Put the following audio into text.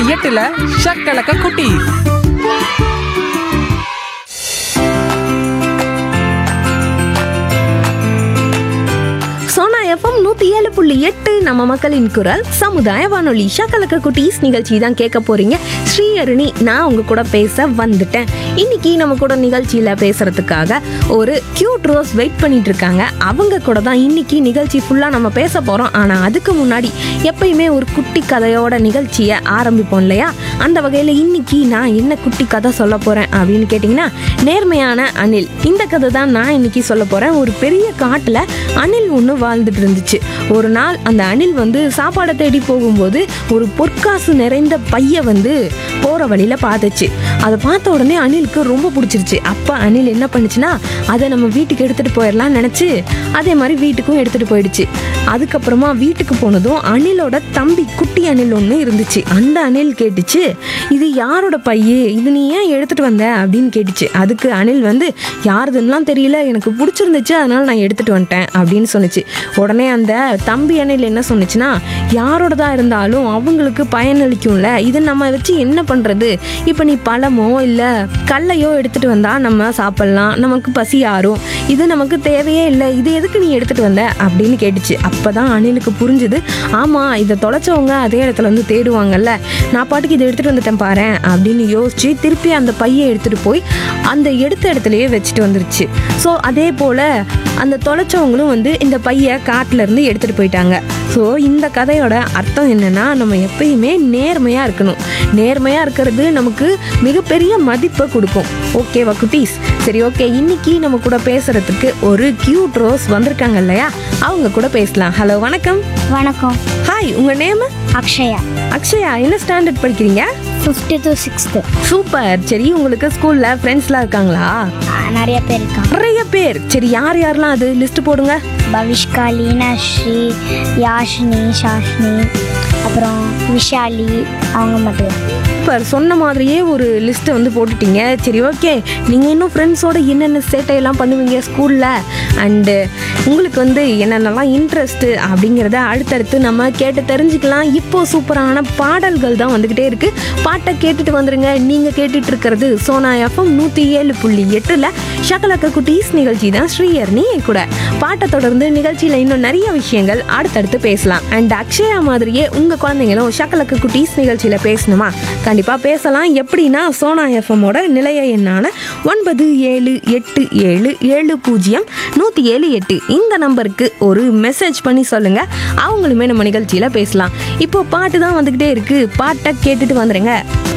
எட்டுல ஷக்கலக்க குட்டி சோனா எஃப்எம் நூத்தி ஏழு புள்ளி எட்டு நம்ம மக்களின் குரல் சமுதாய வானொலி ஷக்கலக்க குட்டீஸ் நிகழ்ச்சி தான் கேட்க போறீங்க ஸ்ரீ அருணி நான் உங்க கூட பேச வந்துட்டேன் இன்னைக்கு நம்ம கூட நிகழ்ச்சியில பேசுறதுக்காக ஒரு கியூட் ரோஸ் வெயிட் பண்ணிட்டு இருக்காங்க அவங்க கூட தான் இன்னைக்கு நிகழ்ச்சி ஃபுல்லா நம்ம பேச போறோம் ஆனா அதுக்கு முன்னாடி எப்பயுமே ஒரு குட்டி கதையோட நிகழ்ச்சியை ஆரம்பிப்போம் இல்லையா அந்த வகையில இன்னைக்கு நான் என்ன குட்டி கதை சொல்ல போறேன் அப்படின்னு கேட்டிங்கன்னா நேர்மையான அணில் இந்த கதை தான் நான் இன்னைக்கு சொல்ல போறேன் ஒரு பெரிய காட்டுல அணில் ஒன்று வாழ்ந்துட்டு இருந்துச்சு ஒரு நாள் அந்த அணில் வந்து சாப்பாடை தேடி போகும்போது ஒரு பொற்காசு நிறைந்த பைய வந்து போற வழியில பார்த்துச்சு அதை பார்த்த உடனே அணிலுக்கு ரொம்ப பிடிச்சிருச்சு அப்ப அணில் என்ன பண்ணுச்சுன்னா அதை நம்ம வீட்டுக்கு எடுத்துட்டு போயிடலாம் நினைச்சு அதே மாதிரி வீட்டுக்கும் எடுத்துட்டு போயிடுச்சு அதுக்கப்புறமா வீட்டுக்கு போனதும் அணிலோட தம்பி குட்டி அணில் ஒன்று இருந்துச்சு அந்த அணில் கேட்டுச்சு இது யாரோட பையே இது நீ ஏன் எடுத்துட்டு வந்த அப்படின்னு கேட்டுச்சு அதுக்கு அணில் வந்து யாருதுன்னெலாம் தெரியல எனக்கு பிடிச்சிருந்துச்சு அதனால நான் எடுத்துட்டு வந்துட்டேன் அப்படின்னு சொன்னுச்சு உடனே அந்த தம்பி அணில் என்ன சொன்னுச்சுன்னா யாரோடதா இருந்தாலும் அவங்களுக்கு பயனளிக்கும்ல இதை நம்ம வச்சு என்ன பண்றது இப்போ நீ பழமோ இல்லை கல்லையோ எடுத்துட்டு வந்தா நம்ம சாப்பிடலாம் நமக்கு பசி ஆறும் இது நமக்கு தேவையே இல்லை இது எதுக்கு நீ எடுத்துட்டு வந்த அப்படின்னு கேட்டுச்சு அப்பதான் அணிலுக்கு புரிஞ்சுது ஆமா இதை தொலைச்சவங்க அதே இடத்துல வந்து தேடுவாங்கல்ல நான் பாட்டுக்கு இதை எடுத்துட்டு வந்துட்டேன் பாரேன் அப்படின்னு யோசிச்சு திருப்பி அந்த பையை எடுத்துட்டு போய் அந்த எடுத்த இடத்துலயே வச்சுட்டு வந்துருச்சு ஸோ அதே போல அந்த தொலைச்சவங்களும் வந்து இந்த பையை காட்டுல இருந்து எடுத்துட்டு போயிட்டாங்க ஸோ இந்த கதையோட அர்த்தம் என்னன்னா நம்ம எப்பயுமே நேர்மையா இருக்கணும் நேர்மையா இருக்கிறது நமக்கு மிகப்பெரிய மதிப்பை கொடுக்கும் ஓகேவா குட்டீஸ் சரி ஓகே இன்னைக்கு நம்ம கூட பேசுறதுக்கு ஒரு கியூட் ரோஸ் வந்திருக்காங்க இல்லையா அவங்க கூட பேசலாம் ஹலோ வணக்கம் வணக்கம் ஹாய் உங்க நேம் அக்ஷயா அக்ஷயா என்ன ஸ்டாண்டர்ட் படிக்கிறீங்க ஃபிஃப்த்து டு சிக்ஸ்த்து சூப்பர் சரி உங்களுக்கு ஸ்கூல்ல ஃப்ரெண்ட்ஸ்லாம் இருக்காங்களா நிறைய பேர் இருக்காங்க நிறைய பேர் சரி யார் யாரெல்லாம் அது லிஸ்ட் போடுங்க பவிஷ்கா லீனாஸ்ரீ யாஷினி ஷாஷினி அப்புறம் விஷாலி அவங்க மட்டும் சூப்பர் சொன்ன மாதிரியே ஒரு லிஸ்ட்டை வந்து போட்டுட்டீங்க சரி ஓகே நீங்கள் இன்னும் ஃப்ரெண்ட்ஸோட என்னென்ன சேட்டையெல்லாம் பண்ணுவீங்க ஸ்கூலில் அண்டு உங்களுக்கு வந்து என்னென்னலாம் இன்ட்ரெஸ்ட்டு அப்படிங்கிறத அடுத்தடுத்து நம்ம கேட்டு தெரிஞ்சுக்கலாம் இப்போ சூப்பரான பாடல்கள் தான் வந்துக்கிட்டே இருக்குது பாட்டை கேட்டுட்டு வந்துருங்க நீங்கள் கேட்டுட்டு இருக்கிறது சோனா எஃப்எம் நூற்றி ஏழு புள்ளி எட்டில் ஷகலக்க குட்டீஸ் நிகழ்ச்சி தான் ஸ்ரீயர்னி என் கூட பாட்டை தொடர்ந்து நிகழ்ச்சியில் இன்னும் நிறைய விஷயங்கள் அடுத்தடுத்து பேசலாம் அண்ட் அக்ஷயா மாதிரியே உங்கள் குழந்தைங்களும் ஷகலக்க குட்டீஸ் நிகழ்ச்சியில் பேசணுமா கண்டிப்பாக பேசலாம் எப்படின்னா சோனா எஃப்எம்மோட நிலைய எண்ணான ஒன்பது ஏழு எட்டு ஏழு ஏழு பூஜ்ஜியம் நூற்றி ஏழு எட்டு இந்த நம்பருக்கு ஒரு மெசேஜ் பண்ணி சொல்லுங்கள் அவங்களுமே நம்ம நிகழ்ச்சியில் பேசலாம் இப்போ பாட்டு தான் வந்துக்கிட்டே இருக்குது பாட்டை கேட்டுட்டு வந்துடுங்க